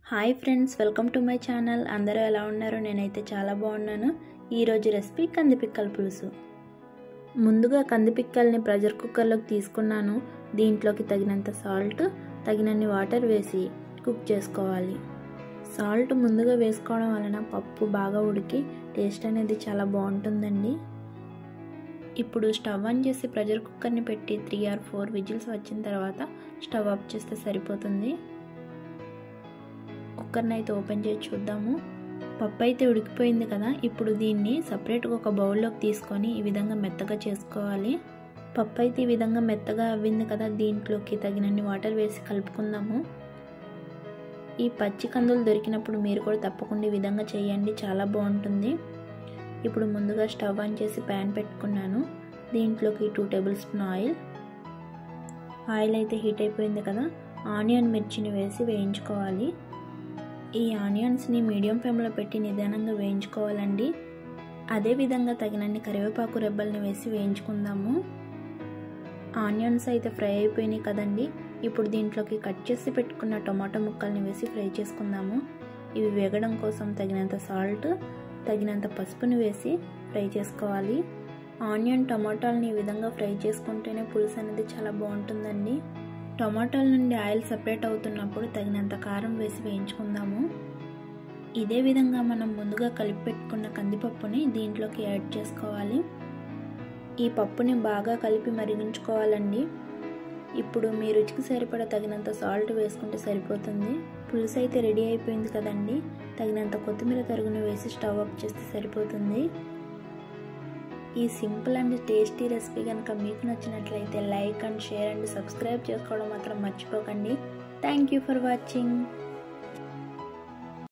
hi friends welcome to my channel అందరూ ఎలా ఉన్నారు నేనైతే చాలా బాగున్నాను ఈరోజు రెసిపీ కందిపిక్కల పులుసు ముందుగా కందిపిక్కల్ని ప్రెషర్ కుక్కర్లోకి తీసుకున్నాను దీంట్లోకి తగినంత సాల్ట్ తగినన్ని వాటర్ వేసి కుక్ చేసుకోవాలి సాల్ట్ ముందుగా వేసుకోవడం వలన పప్పు బాగా ఉడికి టేస్ట్ అనేది చాలా బాగుంటుందండి ఇప్పుడు స్టవ్ ఆన్ చేసి ప్రెషర్ కుక్కర్ని పెట్టి త్రీ ఆర్ ఫోర్ విజిల్స్ వచ్చిన తర్వాత స్టవ్ ఆఫ్ చేస్తే సరిపోతుంది కుక్కర్ని అయితే ఓపెన్ చేసి చూద్దాము పప్పు అయితే ఉడికిపోయింది కదా ఇప్పుడు దీన్ని సపరేట్గా ఒక బౌల్లోకి తీసుకొని ఈ విధంగా మెత్తగా చేసుకోవాలి పప్పు అయితే ఈ విధంగా మెత్తగా అవ్వింది కదా దీంట్లోకి తగినన్ని వాటర్ వేసి కలుపుకుందాము ఈ పచ్చి కందులు దొరికినప్పుడు మీరు కూడా తప్పకుండా ఈ విధంగా చేయండి చాలా బాగుంటుంది ఇప్పుడు ముందుగా స్టవ్ ఆన్ చేసి ప్యాన్ పెట్టుకున్నాను దీంట్లోకి two table spoon oil oil అయితే హీట్ అయిపోయింది కదా ఆనియన్ మిర్చిని వేసి వేయించుకోవాలి ఈ ఆనియన్స్ని మీడియం ఫ్లేమ్లో పెట్టి నిదానంగా వేయించుకోవాలండి అదేవిధంగా తగినన్ని కరివేపాకు రెబ్బల్ని వేసి వేయించుకుందాము ఆనియన్స్ అయితే ఫ్రై అయిపోయినాయి కదండి ఇప్పుడు దీంట్లోకి కట్ చేసి పెట్టుకున్న టొమాటో ముక్కల్ని వేసి ఫ్రై చేసుకుందాము ఇవి వేగడం కోసం తగినంత సాల్ట్ తగినంత పసుపుని వేసి ఫ్రై చేసుకోవాలి ఆనియన్ టమాటాలని ఈ విధంగా ఫ్రై చేసుకుంటేనే పులుసు అనేది చాలా బాగుంటుందండి టమాటాల నుండి ఆయిల్ సపరేట్ అవుతున్నప్పుడు తగినంత కారం వేసి వేయించుకుందాము ఇదే విధంగా మనం ముందుగా కలిపి పెట్టుకున్న కందిపప్పుని దీంట్లోకి యాడ్ చేసుకోవాలి ఈ పప్పుని బాగా కలిపి మరిగించుకోవాలండి ఇప్పుడు మీ రుచికి సరిపడ తగినంత సాల్ట్ వేసుకుంటే సరిపోతుంది పులుసు అయితే రెడీ అయిపోయింది కదండి తగినంత కొత్తిమీర తరుగును వేసి స్టవ్ ఆఫ్ చేస్తే సరిపోతుంది ఈ సింపుల్ అండ్ టేస్టీ రెసిపీ కనుక మీకు నచ్చినట్లయితే like and share and subscribe చేసుకోవడం మాత్రం మర్చిపోకండి థ్యాంక్ యూ ఫర్ వాచింగ్